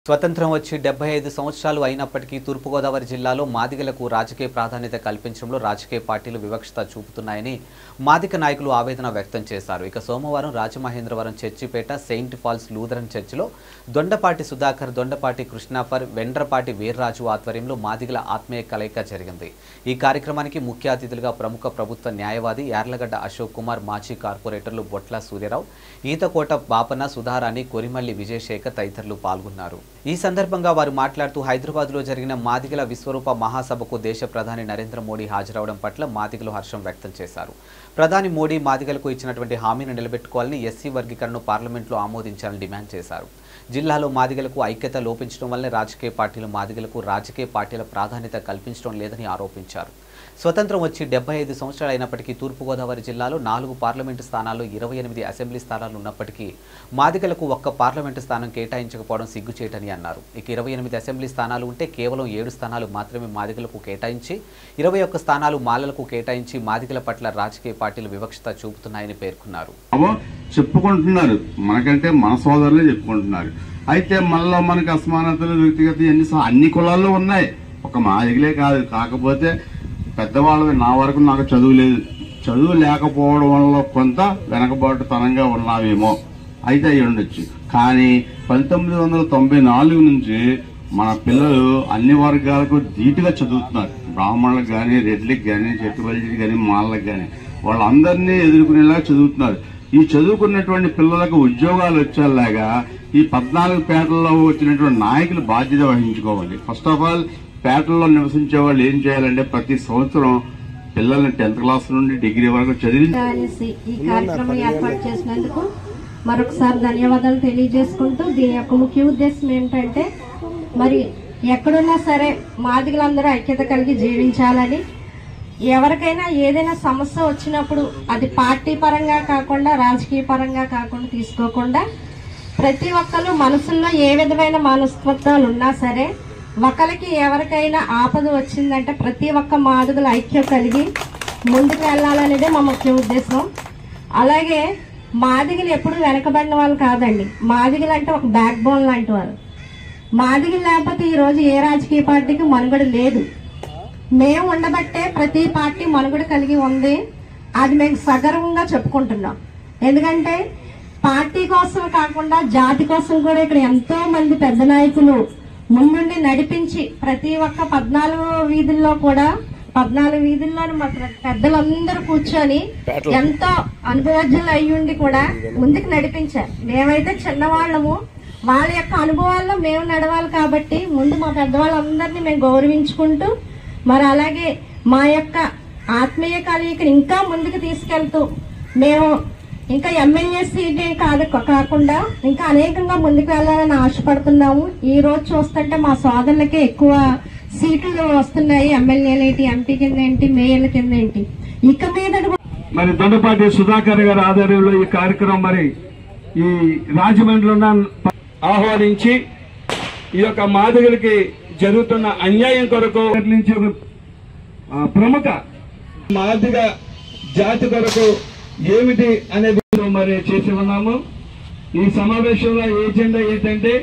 స్వతంత్రం వచ్చి డెబ్బై ఐదు సంవత్సరాలు అయినప్పటికీ తూర్పుగోదావరి జిల్లాలో మాదిగలకు రాజకీయ ప్రాధాన్యత కల్పించడంలో రాజకీయ పార్టీలు వివక్షత చూపుతున్నాయని మాదిక నాయకులు ఆవేదన వ్యక్తం చేశారు ఇక సోమవారం Rajamahendravaram Churchipeta saint Paul's Lutheran చర్చిలో దొండపాటి సుధాకర్ దొండపాటి కృష్ణాఫర్ వెండ్రపాటి వీర్రాజు ఆధ్వర్యంలో మాదిగల ఆత్మీయ కలయిక జరిగింది ఈ కార్యక్రమానికి ముఖ్య అతిథులుగా ప్రముఖ ప్రభుత్వ న్యాయవాది యార్లగడ్డ అశోక్ కుమార్ మాజీ కార్పొరేటర్లు బొట్ల సూర్యరావు ఈతకోట బాపన సుధారాణి కొరిమల్లి విజయశేఖర్ తదితరులు పాల్గొన్నారు ఈ సందర్భంగా వారు మాట్లాడుతూ హైదరాబాద్లో జరిగిన మాదిగల విశ్వరూప మహాసభకు దేశ ప్రధాని నరేంద్ర మోడీ హాజరవడం పట్ల మాదిగలు హర్షం వ్యక్తం చేశారు ప్రధాని మోడీ మాదిగలకు ఇచ్చినటువంటి హామీని నిలబెట్టుకోవాలని ఎస్సీ వర్గీకరణను పార్లమెంట్లో ఆమోదించాలని డిమాండ్ చేశారు జిల్లాలో మాదిగలకు ఐక్యత లోపించడం వల్లే రాజకీయ పార్టీలు మాదిగలకు రాజకీయ పార్టీల ప్రాధాన్యత కల్పించడం లేదని ఆరోపించారు స్వతంత్రం వచ్చి డెబ్బై ఐదు సంవత్సరాలు అయినప్పటికీ తూర్పుగోదావరి జిల్లాలో నాలుగు పార్లమెంటు స్థానాల్లో ఇరవై ఎనిమిది అసెంబ్లీ స్థానాలు ఉన్నప్పటికీ మాదిగలకు ఒక్క పార్లమెంటు స్థానం కేటాయించకపోవడం సిగ్గుచేటని అన్నారు ఇక ఇరవై ఎనిమిది అసెంబ్లీ స్థానాలు ఉంటే కేవలం ఏడు స్థానాలు మాత్రమే మాదిగలకు కేటాయించి ఇరవై ఒక్క స్థానాలు మాలలకు కేటాయించి మాదిగల పట్ల రాజకీయ పార్టీలు వివక్షత చూపుతున్నాయని పేర్కొన్నారు అవో చెప్పుకుంటున్నారు మనకంటే మన సోదరులే చెప్పుకుంటున్నారు అయితే మళ్ళా మనకి అసమానతలు వ్యక్తిగత అన్ని సహా అన్ని కులాల్లో ఉన్నాయి ఒక మాదిగలే కాదు కాకపోతే పెద్దవాళ్ళవి నా వరకు నాకు చదువు లేదు చదువు లేకపోవడం వల్ల కొంత వెనకబాటుతనంగా ఉన్నావేమో అయితే అయి ఉండొచ్చు కానీ పంతొమ్మిది వందల తొంభై నాలుగు నుంచి మన పిల్లలు అన్ని వర్గాలకు ధీటుగా చదువుతున్నారు బ్రాహ్మణులకు కానీ రెడ్లకు కానీ చెట్టుబలికి కానీ మాళ్ళకి కానీ వాళ్ళందరినీ ఎదుర్కొనేలా చదువుతున్నారు ఈ చదువుకున్నటువంటి పిల్లలకు ఉద్యోగాలు వచ్చేలాగా ఈ పద్నాలుగు పేటల్లో వచ్చినటువంటి నాయకులు బాధ్యత వహించుకోవాలి ఫస్ట్ ఆఫ్ ఆల్ పేటల్లో నివసించే వాళ్ళు ఏం చేయాలంటే ప్రతి సంవత్సరం పిల్లల్ని టెన్త్ క్లాస్ నుండి డిగ్రీ వరకు చదివి అనేసి ఈ కార్యక్రమం ఏర్పాటు చేసినందుకు మరొకసారి ధన్యవాదాలు తెలియజేసుకుంటూ దీని యొక్క ముఖ్య ఉద్దేశం ఏమిటంటే మరి ఎక్కడున్నా సరే మాదిగలందరూ ఐక్యత కలిగి జీవించాలని ఎవరికైనా ఏదైనా సమస్య వచ్చినప్పుడు అది పార్టీ పరంగా కాకుండా రాజకీయ పరంగా కాకుండా తీసుకోకుండా ప్రతి ఒక్కరు మనసుల్లో ఏ విధమైన మనస్తత్వాలు ఉన్నా సరే ఒకరికి ఎవరికైనా ఆపద వచ్చిందంటే ప్రతి ఒక్క మాదిగలు ఐక్యం కలిగి ముందుకు వెళ్ళాలనేదే మా ముఖ్య ఉద్దేశం అలాగే మాదిగలు ఎప్పుడు వెనకబడిన వాళ్ళు కాదండి మాదిగలు అంటే ఒక బ్యాక్ బోన్ లాంటి వారు మాదిగలు లేకపోతే ఈ రోజు ఏ రాజకీయ పార్టీకి మనుగడ లేదు మేము ఉండబట్టే ప్రతి పార్టీ మనుగడ కలిగి ఉంది అది మేము సగర్వంగా చెప్పుకుంటున్నాం ఎందుకంటే పార్టీ కోసం కాకుండా జాతి కోసం కూడా ఇక్కడ ఎంతో మంది పెద్ద నాయకులు ముందుండి నడిపించి ప్రతి ఒక్క పద్నాలుగు వీధుల్లో కూడా పద్నాలుగు వీధుల్లో మా ప్ర- పెద్దలందరూ కూర్చొని ఎంతో అనుభవజ్ఞులు అయ్యుండి కూడా ముందుకు నడిపించారు మేమైతే చిన్నవాళ్ళము వాళ్ళ యొక్క అనుభవాల్లో మేము నడవాలి కాబట్టి ముందు మా పెద్దవాళ్ళందరినీ మేము గౌరవించుకుంటూ మరి అలాగే మా యొక్క ఆత్మీయ కలయికని ఇంకా ముందుకు తీసుకెళ్తూ మేము ఇంకా ఎమ్మెల్యే సీటే కాదు కాకుండా ఇంకా అనేకంగా ముందుకు వెళ్ళాలని ఆశపడుతున్నాము ఈ రోజు చూస్తుంటే మా సోదరులకే ఎక్కువ సీట్లు వస్తున్నాయి ఎమ్మెల్యేలు ఏంటి ఎంపీ కింద ఏంటి మేయర్ల కింద ఏంటి ఇక మీద మరి దొండపాటి సుధాకర్ గారి ఆధ్వర్యంలో ఈ కార్యక్రమం మరి ఈ రాజమండ్రిలో ఆహ్వానించి ఈ యొక్క మాదిగలకి జరుగుతున్న అన్యాయం కొరకు నుంచి ఒక ఆ, ప్రముఖ మాదిగ జాతి కొరకు ఏమిటి అనేది మరి చేసి ఉన్నాము ఈ సమావేశంలో ఏజెండా ఏంటంటే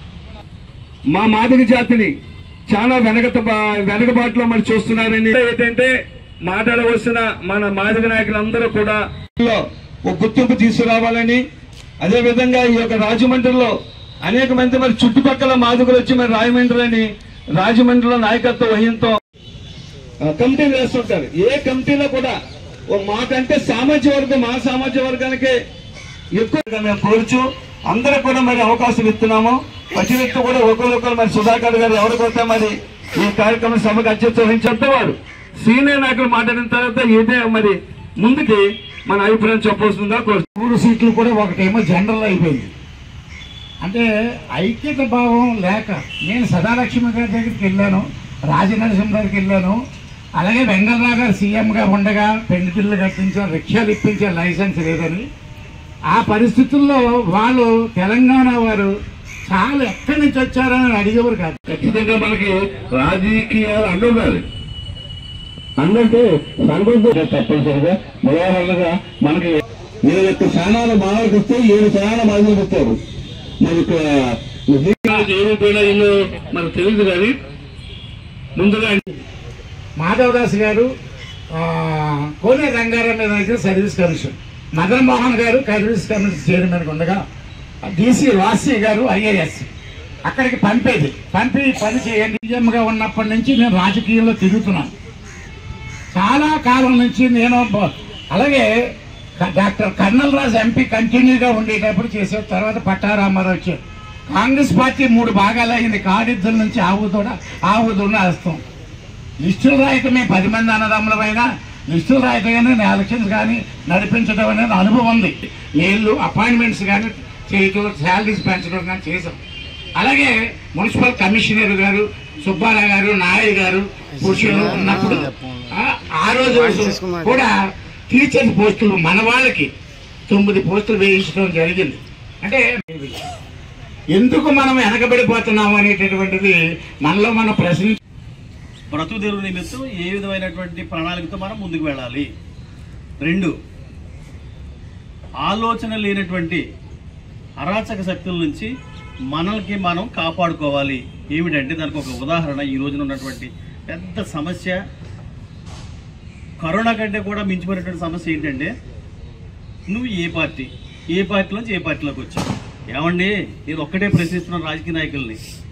మా మాదిగ జాతిని చాలా వెనకత వెనకబాటులో మరి చూస్తున్నారని ఏంటంటే మాట్లాడవలసిన మన మాదిగ నాయకులందరూ కూడా లో ఒక గుర్తింపు తీసుకురావాలని అదే విధంగా ఈ యొక్క రాజమండ్రిలో అనేక మంది మరి చుట్టుపక్కల మాదిగలు వచ్చి మరి రాజమండ్రిని రాజమండ్రిలో నాయకత్వ వహింతో ఆ, కమిటీలు వేస్తుంటారు ఏ కమిటీలో కూడా ఓ మాకంటే సామాజిక వర్గం మా సామాజిక వర్గానికి ఎక్కువగా మేము కోరుచు అందరూ కూడా మరి అవకాశం ఇస్తున్నాము ప్రతి వ్యక్తి కూడా ఒకరికొకరు మరి సుధాకర్ గారు ఎవరికొస్తే మరి ఈ కార్యక్రమం సభకు అధ్యక్షత వహించేంత వారు సీనియర్ నాయకులు మాట్లాడిన తర్వాత ఇదే మరి ముందుకి మన అభిప్రాయం చెప్పవలసిందిగా కోరు మూడు సీట్లు కూడా ఒకటేమో జనరల్ అయిపోయింది అంటే ఐక్యత భావం లేక నేను సదాలక్ష్మి గారి దగ్గరికి వెళ్ళాను రాజనరసింహ దగ్గరికి వెళ్ళాను అలాగే వెంగళరావు గారు సీఎంగా ఉండగా పెళ్లి పిల్లలు కట్టించారు రిక్షాలు ఇప్పించే లైసెన్స్ లేదని ఆ పరిస్థితుల్లో వాళ్ళు తెలంగాణ వారు చాలా ఎక్కడి నుంచి వచ్చారని అడిగేవారు కాదు ఖచ్చితంగా మనకి రాజకీయాలు అండుండాలి అందంటే సంబంధం తప్పనిసరిగా ఉదాహరణగా మనకి ఇరవై ఒక్క స్థానాలు మాలకు వస్తే ఏడు స్థానాలు మాదిరికి ఇస్తారు మరి ఇక్కడ ఏమైపోయినా ఇల్లు మనకు తెలియదు కానీ ముందుగా మాధవదాస్ గారు ఆ, కోనే రంగారావు మీద అయితే సర్వీస్ కమిషన్ మదన్ మోహన్ గారు సర్వీస్ కమిషన్ చైర్మన్ ఉండగా డిసి వాసి గారు ఐఏఎస్ అక్కడికి పంపేది పంపి పని చేయండి DGM గా ఉన్నప్పటి నుంచి నేను రాజకీయంలో తిరుగుతున్నాను చాలా కాలం నుంచి నేను బ- అలాగే క- డాక్టర్ కర్నల్ రాజు ఎంపీ కంటిన్యూగా ఉండేటప్పుడు చేసే తర్వాత పట్టారామారావు వచ్చారు కాంగ్రెస్ పార్టీ మూడు భాగాలు అయింది కాడిద్దల నుంచి ఆవుదూడ ఆవుదూడ వస్తాం లిస్టులు రాయటమే పది మంది అన్నదమ్ములమైనా లిస్టులు రాయటం కానీ ఎలక్షన్స్ కానీ నడిపించడం అనేది అనుభవం ఉంది నీళ్లు అపాయింట్మెంట్స్ కానీ చేయటం శాలరీస్ పెంచడం కానీ చేసాం అలాగే మున్సిపల్ కమిషనర్ గారు సుబ్బారావు గారు నాయుడు గారు పురుషులు ఉన్నప్పుడు ఆ- ఆ రోజు కూడా టీచర్ పోస్టులు మన వాళ్ళకి తొమ్మిది పోస్టులు వేయించడం జరిగింది అంటే ఎందుకు మనం వెనకబడిపోతున్నాము అనేటటువంటిది మనలో మనం ప్రశ్న బ్రతుకు తెరువు నిమిత్తం ఏ విధమైనటువంటి ప్రణాళికతో మనం ముందుకు వెళ్ళాలి రెండు ఆలోచన లేనటువంటి అరాచక శక్తుల నుంచి మనల్కి మనం కాపాడుకోవాలి ఏమిటంటే దానికి ఒక ఉదాహరణ ఈ రోజున ఉన్నటువంటి పెద్ద సమస్య కరోనా కంటే కూడా మించిపోయినటువంటి సమస్య ఏంటంటే నువ్వు ఏ పార్టీ ఏ పార్టీలోంచి ఏ పార్టీలోకి వచ్చావు ఏమండి నేను ఒక్కటే ప్రశ్నిస్తున్నాను రాజకీయ నాయకుల్ని